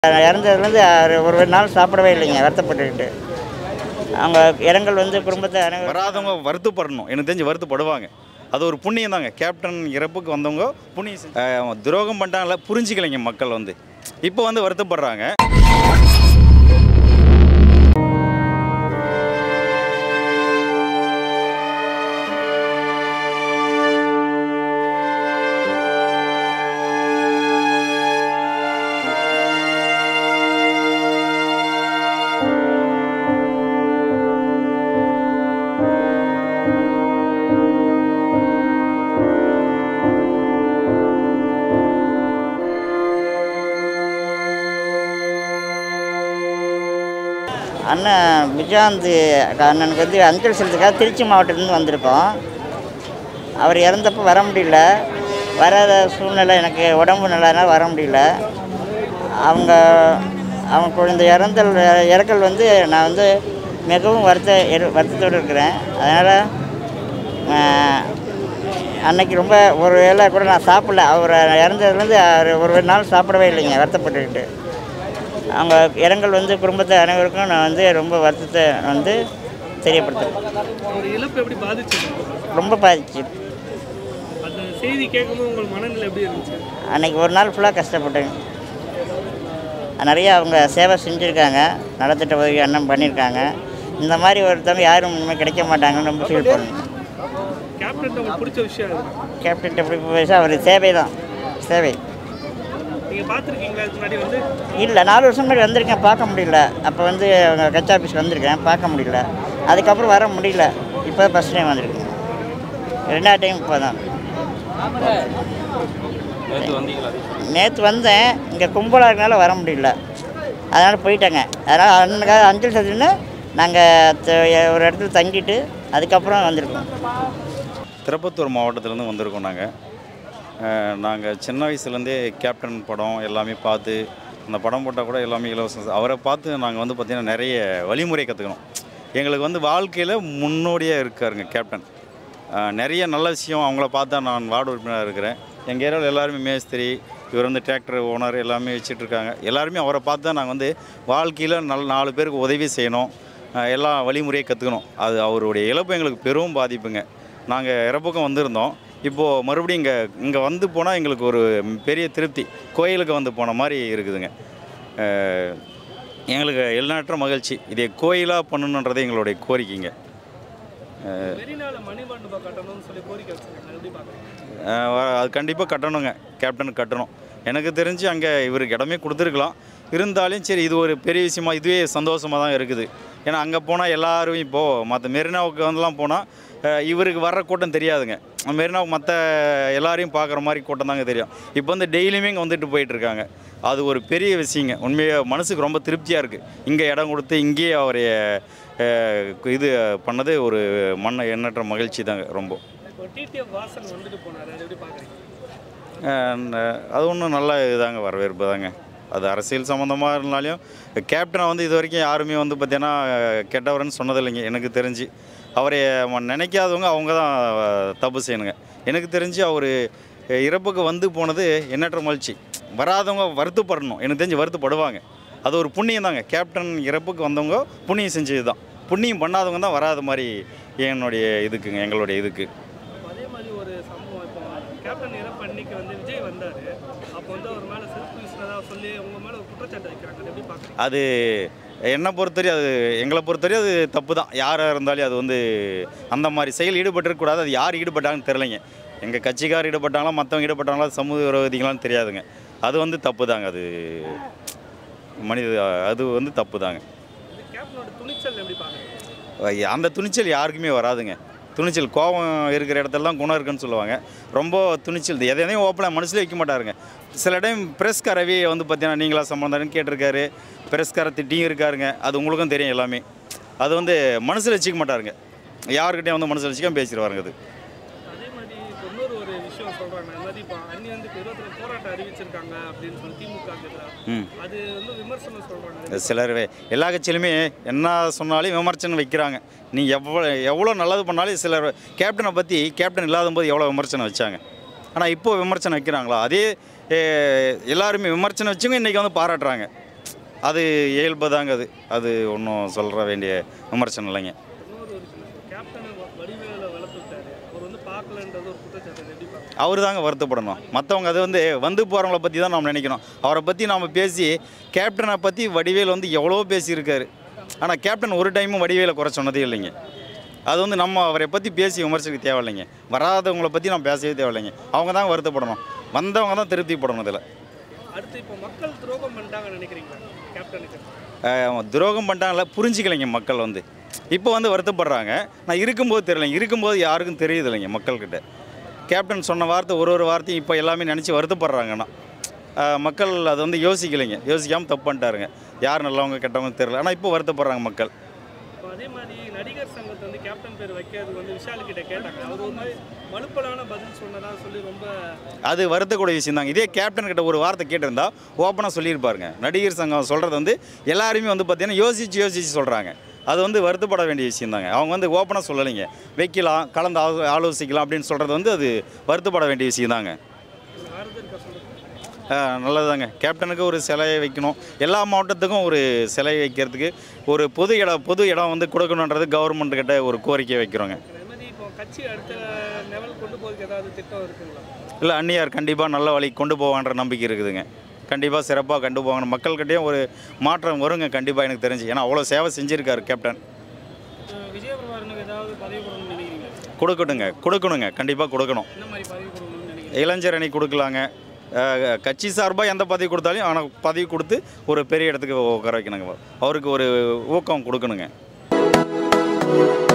இறந்ததுலேருந்து அவர் ஒரு நாள் சாப்பிடவே இல்லைங்க வருத்தப்பட்டுக்கிட்டு அவங்க இரங்கல் வந்து குடும்பத்தை அனைவரும் வராதவங்க வருத்தப்படணும் எனக்கு தெரிஞ்சு வருத்தப்படுவாங்க அது ஒரு புண்ணியம் தாங்க கேப்டன் இறப்புக்கு வந்தவங்க புண்ணியம் செஞ்சு- அஹ் அவங்க துரோகம் பண்ணிட்டாங்கள புரிஞ்சிக்கலைங்க மக்கள் வந்து இப்போ வந்து வருத்தப்படுறாங்க அண்ணன் விஜயாந்த் அண்ணனுக்கு வந்து அஞ்சல் செலுத்துக்காக திருச்சி மாவட்டத்துலேருந்து வந்திருக்கோம் அவர் இறந்தப்போ வர முடியல வராத சூழ்நிலை எனக்கு உடம்பு நல்லானா வர முடியல அவங்க அவங்க குழந்தை இறந்தல் இறக்கல் வந்து நான் வந்து மிகவும் வருத்த இரு- வருத்தத்தோடு இருக்கிறேன் அதனால் அன்னைக்கு ரொம்ப ஒரு வேளை கூட நான் சாப்பிடல அவர் இறந்ததுலேருந்து அவர் ஒரு நாள் சாப்பிடவே இல்லைங்க வருத்தப்பட்டுக்கிட்டு அவங்க இரங்கல் வந்து குடும்பத்தை அனைவருக்கும் நான் வந்து ரொம்ப வருத்தத்தை வந்து தெரியப்படுத்துகிறேன் ஒரு இழப்பு எப்படி பாதிச்சது ரொம்ப பாதிச்சு அந்த செய்தி கேட்கும்போது உங்கள் மனநிலை எப்படி இருந்துச்சு அன்னைக்கு ஒரு நாள் ஃபுல்லாக கஷ்டப்பட்டேங்க நிறைய அவங்க சேவை செஞ்சுருக்காங்க நலத்திட்ட உதவி அண்ணன் பண்ணியிருக்காங்க இந்த மாதிரி ஒருத்தவங்க யாரும் இனிமேல் கிடைக்க மாட்டாங்கன்னு ரொம்ப ஃபீல் பண்ணுங்க கேப்டன் உங்களுக்கு பிடிச்ச விஷயம் அது கேப்டன் எப்படி பேச அவர் சேவை தான் சேவை நீங்கள் பார்த்துருக்கீங்களா இதுக்கு முன்னாடி வந்து இல்லை நாலு வருஷம் முன்னாடி வந்திருக்கேன் பார்க்க முடியல அப்போ வந்து அவங்க கட்சி ஆஃபீஸ் வந்திருக்கேன் பார்க்க முடியல அதுக்கப்புறம் வர முடியல இப்போ ஃபஸ்ட் டைம் வந்திருக்கேன் ரெண்டாவது டைம் இப்போ தான் நேற்று வந்தேன் இங்கே கும்பலாக இருக்கனால வர முடியல அதனால் போயிட்டேங்க அதனால் அண்ணனுக்காக அஞ்சல் சதுன்னு நாங்கள் ஒரு இடத்துல தங்கிட்டு அதுக்கப்புறம் வந்திருக்கோம் திருப்பத்தூர் மாவட்டத்திலேருந்து வந்திருக்கோம் நாங்கள் நாங்கள் சின்ன வயசுலேருந்தே கேப்டன் படம் எல்லாமே பார்த்து அந்த படம் போட்டால் கூட எல்லாமே இலவசம் அவரை பார்த்து நாங்கள் வந்து பார்த்திங்கன்னா நிறைய வழிமுறை கற்றுக்கணும் எங்களுக்கு வந்து வாழ்க்கையில் முன்னோடியாக இருக்காருங்க கேப்டன் அஹ், நிறைய நல்ல விஷயம் அவங்கள பார்த்தா நான் வார்டு உறுப்பினராக இருக்கிறேன் எங்கள் ஏரியாவில் எல்லாருமே மேஸ்திரி இவர் வந்து டிராக்டர் ஓனர் எல்லாமே வச்சுட்டு இருக்காங்க எல்லாருமே அவரை பார்த்து தான் நாங்கள் வந்து வாழ்க்கையில் நல்ல நாலு பேருக்கு உதவி செய்யணும் அஹ், எல்லா வழிமுறையை கற்றுக்கணும் அது அவருடைய இழப்பு எங்களுக்கு பெரும் பாதிப்புங்க நாங்கள் இறப்புக்கம் வந்திருந்தோம் இப்போது மறுபடியும் இங்கே இங்கே வந்து போனால் எங்களுக்கு ஒரு பெரிய திருப்தி கோயிலுக்கு வந்து போன மாதிரி இருக்குதுங்க அஹ், எங்களுக்கு எல்நாற்ற மகிழ்ச்சி இதை கோயிலாக பண்ணணுன்றது எங்களுடைய கோரிக்கைங்க மெரினால மணிமண்டபம் கட்டணும்னு சொல்லி கோரிக்கை வச்சிருக்காங்க எப்படி பார்க்குறீங்க அஹ் வ- அது கண்டிப்பாக கட்டணுங்க கேப்டனுக்கு கட்டணும் எனக்கு தெரிஞ்சு அங்கே இவருக்கு இடமே கொடுத்துருக்கலாம் இருந்தாலும் சரி இது ஒரு பெரிய விஷயமா இதுவே சந்தோஷமாக தான் இருக்குது ஏன்னா அங்கே போனால் எல்லாரும் இப்போது மற்ற மெரினாவுக்கு வந்துலாம் போனால் இவருக்கு வர்ற கூட்டம் தெரியாதுங்க மெரினாவுக்கு மற்ற எல்லாரையும் பார்க்குற மாதிரி கூட்டம் தாங்க தெரியும் இப்போ வந்து டெய்லியுமே இங்கே வந்துட்டு போயிட்டுருக்காங்க அது ஒரு பெரிய விஷயங்க உண்மையாக மனசுக்கு ரொம்ப திருப்தியாக இருக்குது இங்கே இடம் கொடுத்து இங்கேயே அவரைய அஹ், இது பண்ணது ஒரு மண்ண எண்ணற்ற மகிழ்ச்சி தாங்க ரொம்ப இப்போ டிடிஎஃப் வாசன் வந்துட்டு போனார் அதை எப்படி பார்க்குறீங்க அஹ் அது ஒன்றும் நல்ல இதாங்க வரவேற்பு தாங்க அது அரசியல் சம்மந்தமாக இருந்தாலும் கேப்டனை வந்து இது வரைக்கும் யாருமே வந்து பார்த்தீங்கன்னா கெட்டவர்னு சொன்னதில்லைங்க எனக்கு தெரிஞ்சு அவரை ம- நினைக்காதவங்க அவங்க தான் அஹ், தப்பு செய்யணுங்க எனக்கு தெரிஞ்சு அவர் இறப்புக்கு வந்து போனது எண்ணற்ற மகிழ்ச்சி வராதவங்க வருத்தப்படணும் எனக்கு தெரிஞ்சு வருத்தப்படுவாங்க அது ஒரு புண்ணியம் தாங்க கேப்டன் இறப்புக்கு வந்தவங்க புண்ணியம் செஞ்சது தான் புண்ணியம் பண்ணாதவங்க தான் வராத மாதிரி என்னுடைய இதுக்குங்க எங்களுடைய இதுக்கு அப்போ அதே மாதிரி ஒரு சம்பவம் இப்போ கேப்டன் இறப்பு அன்னைக்கு வந்து விஜய் வந்தார் அப்போ வந்து அவர் மேலே செல்ஃப் யூஸ்னதாக சொல்லி உங்க மேலே ஒரு குற்றச்சாட்டு வைக்கிறாங்க அதை எப்படி பார்க்குறீங்க அது என்னை பொறுத்தவரை அது எங்களை பொறுத்தவரை அது தப்பு தான் யாராக இருந்தாலும் அது வந்து அந்த மாதிரி செயல் ஈடுபட்டிருக்கக்கூடாது அது யார் ஈடுபட்டாங்கன்னு தெரிலைங்க எங்கள் கட்சிக்கார் ஈடுபட்டாங்களா மற்றவங்க ஈடுபட்டாங்களா சமூக விரோதிகளான்னு தெரியாதுங்க அது வந்து தப்பு தாங்க அது மனித அது வந்து தப்பு தாங்க இந்த கேப்டனோட துணிச்சல் எப்படி பார்க்குறீங்க அந்த துணிச்சல் யாருக்குமே வராதுங்க துணிச்சல் கோபம் இருக்கிற இடத்துலலாம் குணம் இருக்குன்னு சொல்லுவாங்க ரொம்ப துணிச்சல் எதை எதையும் ஓப்பனாக மனசுல வைக்க மாட்டாருங்க சில டைம் பிரஸ்கார ரவி வந்து பார்த்தீங்கன்னா நீங்களா சம்பந்தம்னு கேட்டிருக்காரு பிரஸ்கார திட்டியும் இருக்காருங்க அது உங்களுக்கும் தெரியும் எல்லாமே அது வந்து மனசில் வச்சுக்க மாட்டாருங்க யாருக்கிட்டையும் வந்து மனசில் வச்சுக்காம பேசிடுவாருங்க அது அதே மாதிரி இப்போ இன்னொரு ஒரு விஷயம் சொல்கிறாங்க இந்த மாதிரி இப்போ அண்ணி வந்து இப்போ இருபத்தி போராட்டம் அறிவிச்சிருக்காங்க அப்படின்னு சொல்லி திமுக ம் அது வந்து விமர்சனம் சொல்கிறாங்க சிலர் வே- எல்லா கட்சியிலுமே என்ன சொன்னாலும் விமர்சனம் வைக்கிறாங்க நீ எவ்வளோ எவ்வளோ நல்லது பண்ணாலும் சிலர் கேப்டனை பற்றி கேப்டன் இல்லாத போது எவ்வளோ விமர்சனம் வச்சாங்க ஆனால் இப்போ விமர்சனம் வைக்கிறாங்களா அதே எ, எல்லாருமே விமர்சனம் வச்சுங்க இன்றைக்கி வந்து பாராட்டுறாங்க அது இயல்பு தாங்க அது அது ஒன்றும் சொல்கிற வேண்டிய விமர்சனம் இல்லைங்க இன்னொரு ஒரு சின்ன கேப்டனை வடிவேல வளர்த்து விட்டாரு அவர் வந்து பார்க்கலன்றது ஒரு குற்றச்சாட்டு அது எப்படி பார்க்க அவர் தாங்க வருத்தப்படணும் மற்றவங்க அது வந்து வந்து போகிறவங்கள பற்றி தான் நாம் நினைக்கணும் அவரை பற்றி நாம் பேசி கேப்டனை பற்றி வடிவேல் வந்து எவ்வளோ பேசியிருக்காரு ஆனால் கேப்டன் ஒரு டைமும் வடிவேலை குறை சொன்னதே இல்லைங்க அது வந்து நம்ம அவரை பற்றி பேசி விமர்சிக்க தேவையில்லைங்க வராதவங்கள பற்றி நம்ம பேசவே தேவையில்லைங்க அவங்க தான் வருத்தப்படணும் வந்தவங்க தான் திருப்திப்படணும் இதில் அடுத்து இப்போ மக்கள் துரோகம் பண்ணிட்டாங்கன்னு நினைக்கிறீங்களா கேப்டனுக்கு அஹ் துரோகம் பண்ணிட்டாங்கள புரிஞ்சிக்கலைங்க மக்கள் வந்து இப்போ வந்து வருத்தப்படுறாங்க நான் இருக்கும்போது தெரியலைங்க இருக்கும்போது யாருக்கும் தெரியுது இல்லைங்க மக்கள்கிட்ட கேப்டன் சொன்ன வார்த்தை ஒரு ஒரு வார்த்தையும் இப்போ எல்லாமே நினச்சி வருத்தப்படுறாங்கன்னா அஹ் மக்கள் அது வந்து யோசிக்கலைங்க யோசிக்காமல் தப்பு பண்ணிட்டாருங்க யார் நல்லவங்க கெட்டவங்க தெரியல ஆனால் இப்போ வருத்தப்படுறாங்க மக்கள் இப்போ அதே மாதிரி நடிகர் சங்கத்தை வந்து கேப்டன் பேர் வைக்கிறது வந்து விஷால் கிட்ட கேட்டாங்க அவர் ஒரு மாதிரி மலுப்பலான பதில் சொன்னதா சொல்லி ரொம்ப அது வருத்தக்கூடிய விஷயம் தாங்க இதே கேப்டன் கிட்ட ஒரு வார்த்தை கேட்டிருந்தா ஓப்பனாக சொல்லியிருப்பாருங்க நடிகர் சங்கம் சொல்கிறது வந்து எல்லாருமே வந்து பார்த்தீங்கன்னா யோசித்து யோசித்து சொல்கிறாங்க அது வந்து வருத்தப்பட வேண்டிய விஷயம் தாங்க அவங்க வந்து ஓப்பனாக சொல்லலைங்க வைக்கலாம் கலந்து ஆலோ- ஆலோசிக்கலாம் அப்படின்னு சொல்கிறது வந்து அது வருத்தப்பட வேண்டிய விஷயம் தாங்க ஆறுதல் இருக்க சொல்லுங்க நல்லதுதாங்க கேப்டனுக்கு ஒரு சிலையை வைக்கணும் எல்லா மாவட்டத்துக்கும் ஒரு சிலை வைக்கிறதுக்கு ஒரு பொது இடம் பொது இடம் வந்து கொடுக்கணுன்றது கவர்மெண்ட் கிட்ட ஒரு கோரிக்கை வைக்கிறோங்க அதே மாதிரி இப்போ கட்சி அடுத்த லெவல் கொண்டு போகிறதுக்கு ஏதாவது திட்டம் இருக்குங்களா இல்லை அந்நியார் கண்டிப்பாக நல்ல வழி கொண்டு போவான்ற நம்பிக்கை இருக்குதுங்க கண்டிப்பாக சிறப்பாக கொண்டு போவாங்க மக்கள்கிட்டயும் ஒரு மாற்றம் வருங்க கண்டிப்பாக எனக்கு தெரிஞ்சு ஏன்னா அவ்வளோ சேவை செஞ்சுருக்காரு கேப்டன் விஜயபிரபாரனுக்கு ஏதாவது பதவி கொடுக்கணும்னு நினைக்கிறீங்களா கொடுக்கணுங்க கொடுக்கணுங்க கண்டிப்பாக கொடுக்கணும் என்ன மாதிரி பதவி கொடுக்கணும்னு நினைக்கிறீங்க இளைஞர் அணி கொடுக்கலாங்க அஹ், கட்சி சார்பாக எந்த பதவி கொடுத்தாலும் ஆனால் பதவி கொடுத்து ஒரு பெரிய இடத்துக்கு உட்கார வைக்கணுங்க அவருக்கு ஒரு ஊக்கம் கொடுக்கணுங்க